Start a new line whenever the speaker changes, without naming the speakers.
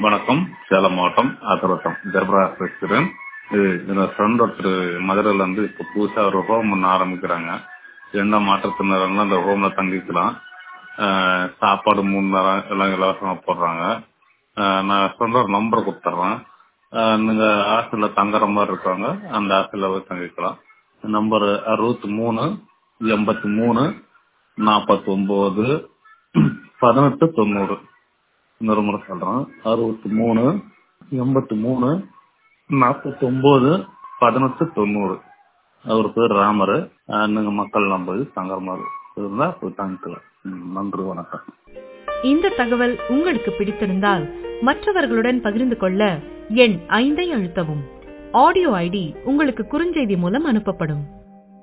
வணக்கம் சேலம் மாவட்டம் ஆத்திரவட்டம் ஜெர்பரா பேசுகிறேன் இது என்னோட ஃப்ரெண்ட் ஒருத்தர் மதுரையில் வந்து இப்போ புதுசாக ஒரு ஹோம் ஒன்று ஆரம்பிக்கிறாங்க எந்த மாற்றுத்திறனாலும் அந்த ஹோமில் தங்கிக்கலாம் ஆஹ் சாப்பாடு மூணு நேரம் எல்லாம் இலவசமாக போடுறாங்க ஆஹ் நான் சொல்ற ஒரு நம்பர் கொடுத்துட்றேன் நீங்க ஹாஸ்டலில் தங்குற மாதிரி இருக்காங்க அந்த ஹாஸ்டலில் போய் தங்கிக்கலாம் நம்பர் அறுபத்தி மூணு எண்பத்தி மூணு நாற்பத்தி ஒன்பது பதினெட்டு தொண்ணூறு இன்னொரு முறை சொல்றேன் அறுபத்தி மூணு எண்பத்தி மூணு நாற்பத்தி ஒன்பது பதினெட்டு தொண்ணூறு அவர் பேர் ராமர் நீங்க மக்கள் நம்பர் தங்குற மாதிரி இருந்தா போய் தங்கிக்கலாம் ம், நன்றி வணக்கம்
இந்த தகவல் உங்களுக்கு பிடித்திருந்தால் மற்றவர்களுடன் பகிர்ந்து கொள்ள எண் ஐந்தை அழுத்தவும் ஆடியோ ஐடி உங்களுக்கு குறுஞ்செய்தி மூலம் அனுப்பப்படும்